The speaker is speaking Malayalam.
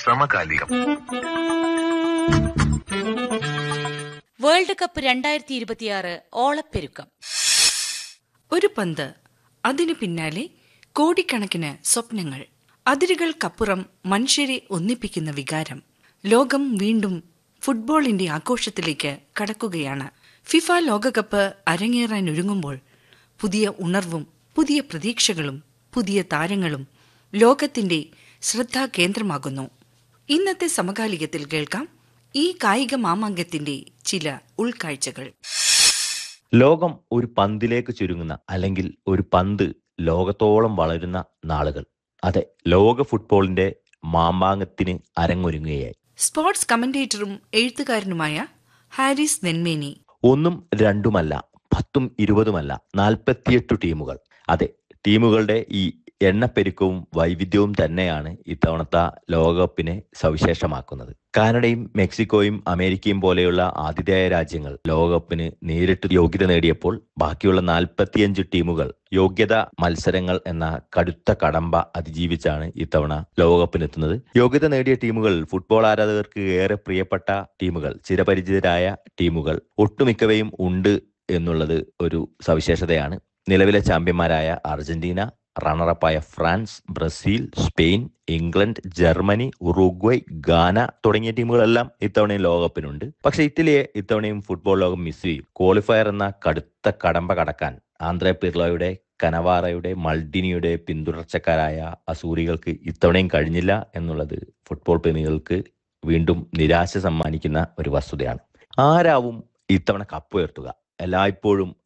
സമകാലികം വേൾഡ് കപ്പ് രണ്ടായിരത്തി ഇരുപത്തിയാറ് ഓളപ്പെരുക്കം ഒരു പന്ത് അതിനു പിന്നാലെ കോടിക്കണക്കിന് സ്വപ്നങ്ങൾ അതിരുകൾക്കപ്പുറം മനുഷ്യരെ ഒന്നിപ്പിക്കുന്ന വികാരം ലോകം വീണ്ടും ഫുട്ബോളിന്റെ ആഘോഷത്തിലേക്ക് കടക്കുകയാണ് ഫിഫ ലോകകപ്പ് അരങ്ങേറാനൊരുങ്ങുമ്പോൾ പുതിയ ഉണർവും പുതിയ പ്രതീക്ഷകളും പുതിയ താരങ്ങളും ലോകത്തിന്റെ ശ്രദ്ധാകേന്ദ്രമാകുന്നു ഇന്നത്തെ സമകാലികത്തിൽ കേൾക്കാം ഈ കായിക മാമാങ്കത്തിന്റെ ചില ഉൾക്കാഴ്ചകൾ ലോകം ഒരു പന്തിലേക്ക് ചുരുങ്ങുന്ന അല്ലെങ്കിൽ ഒരു പന്ത് ലോകത്തോളം വളരുന്ന നാളുകൾ അതെ ലോക ഫുട്ബോളിന്റെ മാമാങ്കത്തിന് അരങ്ങൊരുങ്ങുകയായി സ്പോർട്സ് കമന്റേറ്ററും എഴുത്തുകാരനുമായ ഹാരിസ് നെന്മേനി ഒന്നും രണ്ടുമല്ല പത്തും ഇരുപതുമല്ല നാൽപ്പത്തിയെട്ട് ടീമുകൾ അതെ ടീമുകളുടെ ഈ എണ്ണപ്പെരുക്കവും വൈവിധ്യവും തന്നെയാണ് ഇത്തവണത്തെ ലോകകപ്പിനെ സവിശേഷമാക്കുന്നത് കാനഡയും മെക്സിക്കോയും അമേരിക്കയും പോലെയുള്ള ആതിഥേയ രാജ്യങ്ങൾ ലോകകപ്പിന് നേരിട്ട് യോഗ്യത നേടിയപ്പോൾ ബാക്കിയുള്ള നാൽപ്പത്തിയഞ്ച് ടീമുകൾ യോഗ്യത മത്സരങ്ങൾ എന്ന കടുത്ത കടമ്പ അതിജീവിച്ചാണ് ഇത്തവണ ലോകകപ്പിനെത്തുന്നത് യോഗ്യത നേടിയ ടീമുകൾ ഫുട്ബോൾ ആരാധകർക്ക് ഏറെ പ്രിയപ്പെട്ട ടീമുകൾ ചിരപരിചിതരായ ടീമുകൾ ഒട്ടുമിക്കവയും ഉണ്ട് എന്നുള്ളത് ഒരു സവിശേഷതയാണ് നിലവിലെ ചാമ്പ്യന്മാരായ അർജന്റീന റണ്ണറപ്പായ France Brazil Spain England Germany Uruguay Ghana തുടങ്ങിയ ടീമുകളെല്ലാം ഇത്തവണയും ലോകകപ്പിനുണ്ട് പക്ഷെ ഇറ്റലിയെ ഇത്തവണയും ഫുട്ബോൾ ലോകം മിസ് ചെയ്യും ക്വാളിഫയർ എന്ന കടുത്ത കടമ്പ കടക്കാൻ ആന്ധ്ര പിർലോയുടെ കനവാറയുടെ മൾഡിനിയുടെ പിന്തുടർച്ചക്കാരായ അസൂരികൾക്ക് ഇത്തവണയും കഴിഞ്ഞില്ല എന്നുള്ളത് ഫുട്ബോൾ പ്രേമികൾക്ക് വീണ്ടും നിരാശ സമ്മാനിക്കുന്ന ഒരു വസ്തുതയാണ് ആരാവും ഇത്തവണ കപ്പ് ഉയർത്തുക എല്ലായ്പ്പോഴും